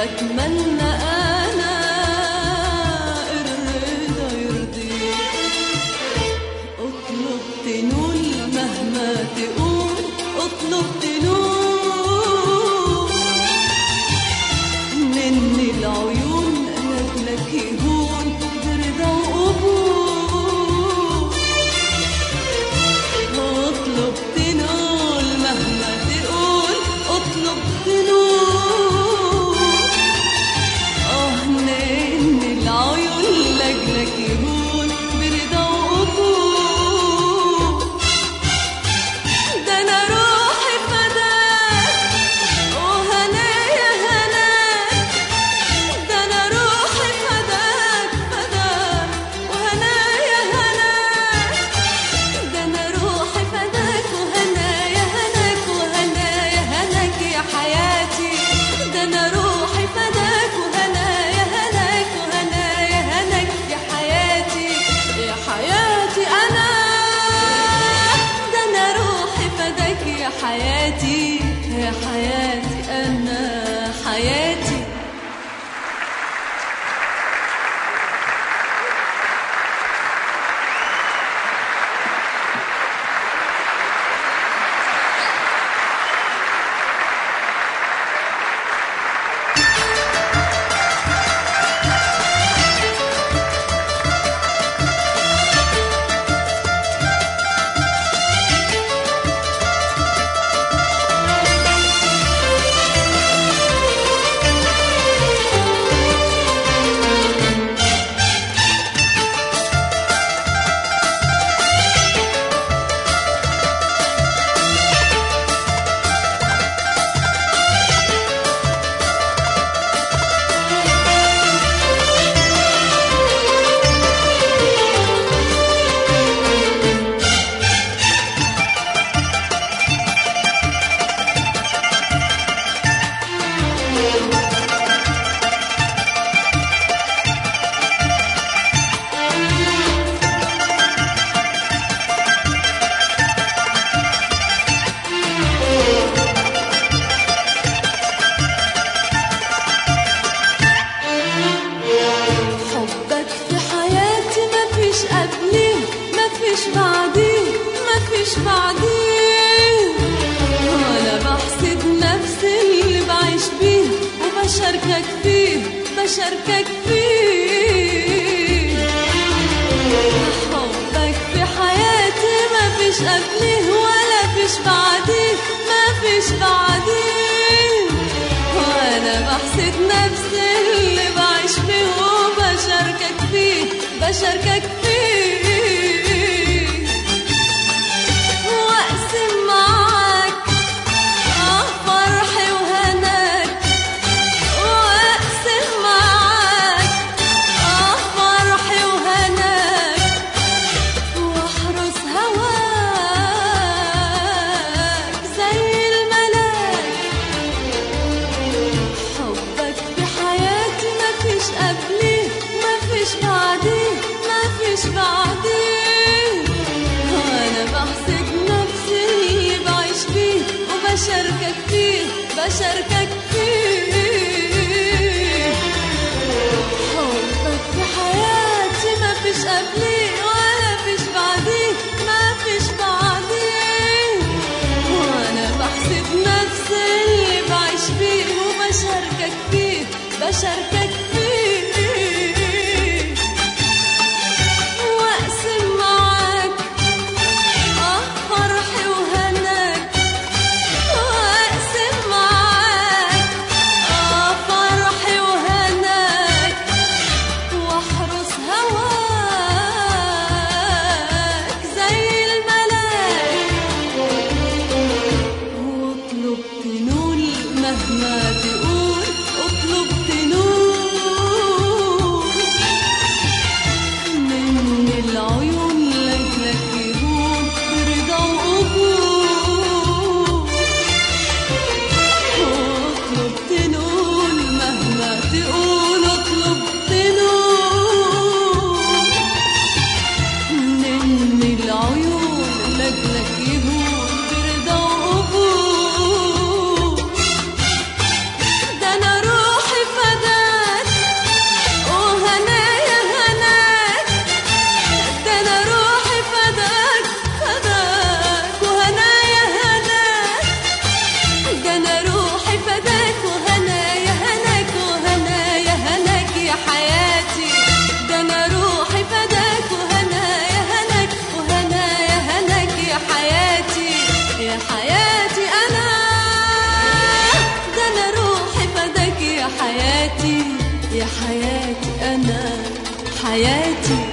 بتمنى انا الرضا يرضيك اطلب تنول مهما تقول اطلب تنول من العيون لك يهون برضا وقبول اطلب تنول مهما تقول اطلب تنول اه من العيون لك يهون برضا وقبول ده انا روحي فداك وهنايا هناك ده انا روحي فداك فداك وهنايا هناك ده انا روحي فداك وهنايا هناك وهنايا هناك يا حياتي ده انا روحي فداك وهنايا هناك وهنايا هناك يا حياتي يا حياتي انا ده انا روحي فداك يا حياتي يا حياتي انا حياتي حبك في حياتي مفيش قبليه مفيش بعديه مفيش بعديه ولا بحسد نفسي اللي بعيش بيه وبشاركك فيه بشاركك فيه حبك في حياتي مفيش قبليه ولا فيش بعديه مفيش بعديه وانا بحسد نفسي اللي بعيش فيه وبشاركك فيه بشاركك فيه واقسم معاك اه فرحي وهناك واقسم معاك اه فرحي وهناك واحرس هواك زي الملاك حبك في حياتي مفيش قبليه مفيش بعديه مفيش بعديه وانا بحسد نفسي اللي بعيش فيه وبشاركك فيه بشاركك فيه حبك في حياتي مفيش قبليه ولا فيش بعديه مفيش بعديه وانا بحسب نفسي اللي بعيش فيه وبشاركك فيه بشاركك فيه واقسم معاك اه فرحي وهناك واقسم معاك اه فرحي وهناك واحرس هواك زي الملاك واطلب تنول مهما تقول اطلب تنول من العيون لك يهون برضا وقبول اطلب تنول مهما تقول اطلب تنول من العيون لك يهون برضا وقبول ده انا روحي يا حياتي أنا حياتي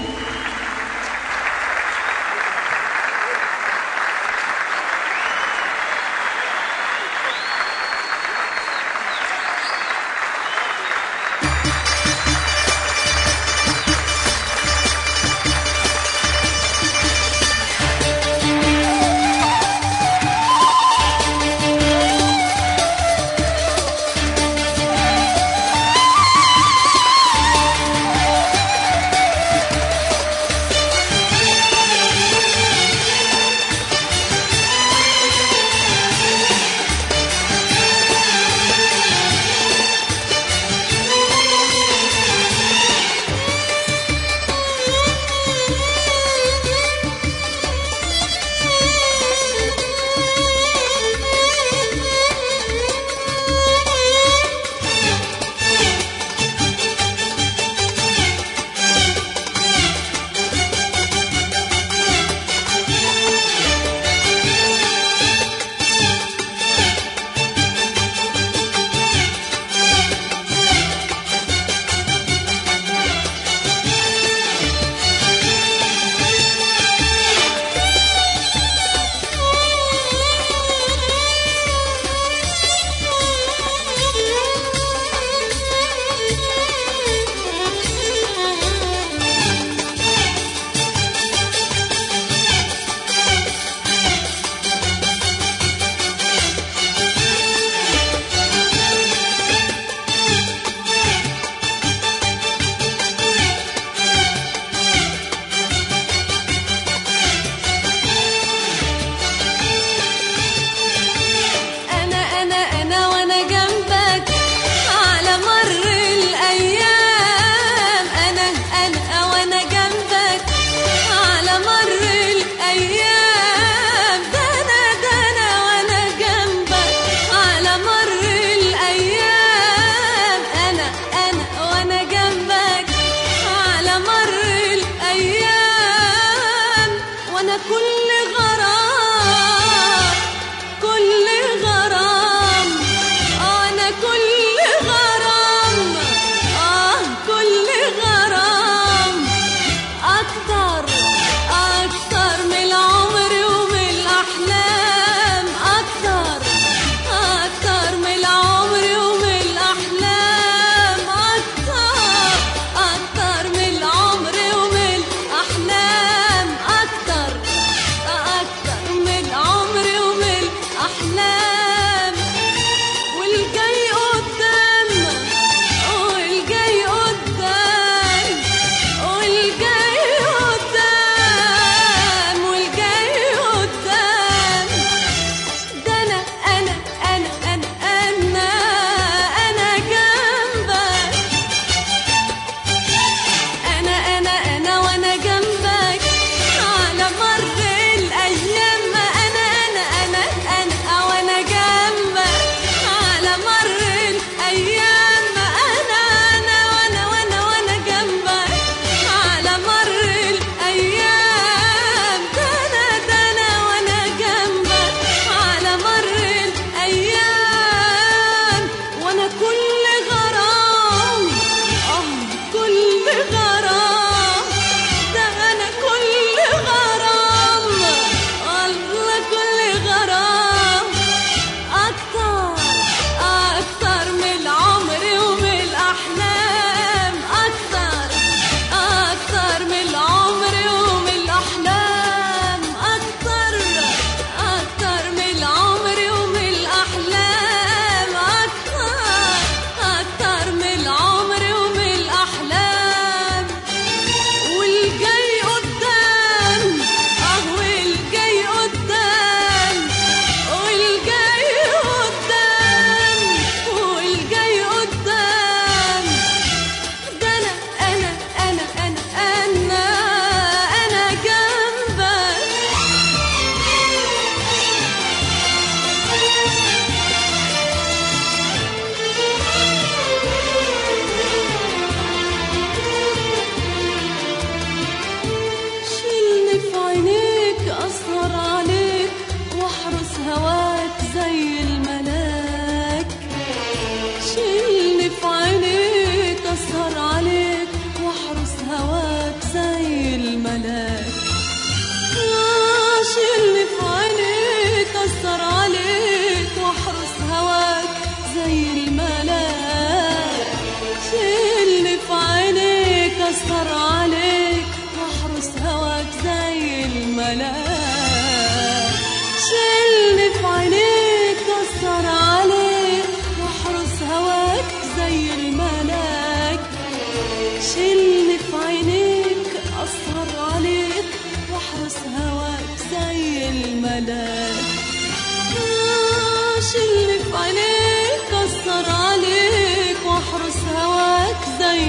أسهر عليك واحرس هواك زي الملاك شلني في عينيك أسهر عليك واحرس هواك زي الملاك شلني في عينيك أسهر عليك واحرس هواك زي الملاك آه، شلني في عينيك أسهر عليك واحرس هواك زي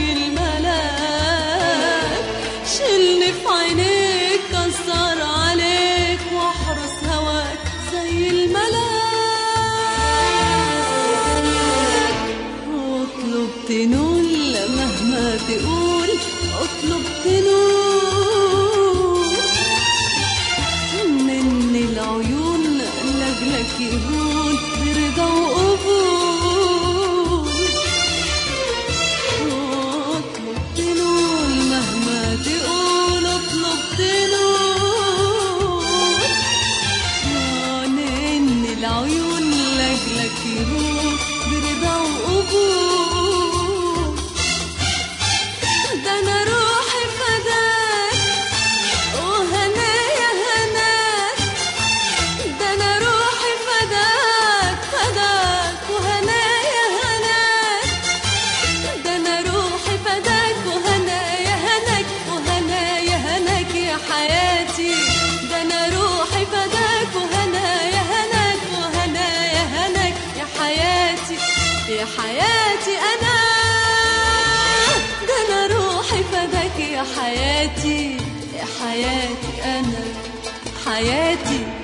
الملاك شلني في عينيك أسهر عليك واحرس هواك زي الملاك واطلب تنول مهما تقول اطلب تنول من العيون لجلك يهون برضا وقبول اطلب تنول مهما تقول اطلب تنول من العيون لجلك يهون برضا وقبول ده انا روحي فداك وهنايا هناك ده انا روحي فداك فداك وهنايا هناك ده انا روحي فداك وهنايا هناك وهنايا هناك يا حياتي ده انا روحي فداك وهنايا هناك وهنايا هناك يا حياتي يا حياتي انا ده انا روحي فداك يا حياتي يا حياتي انا حياتي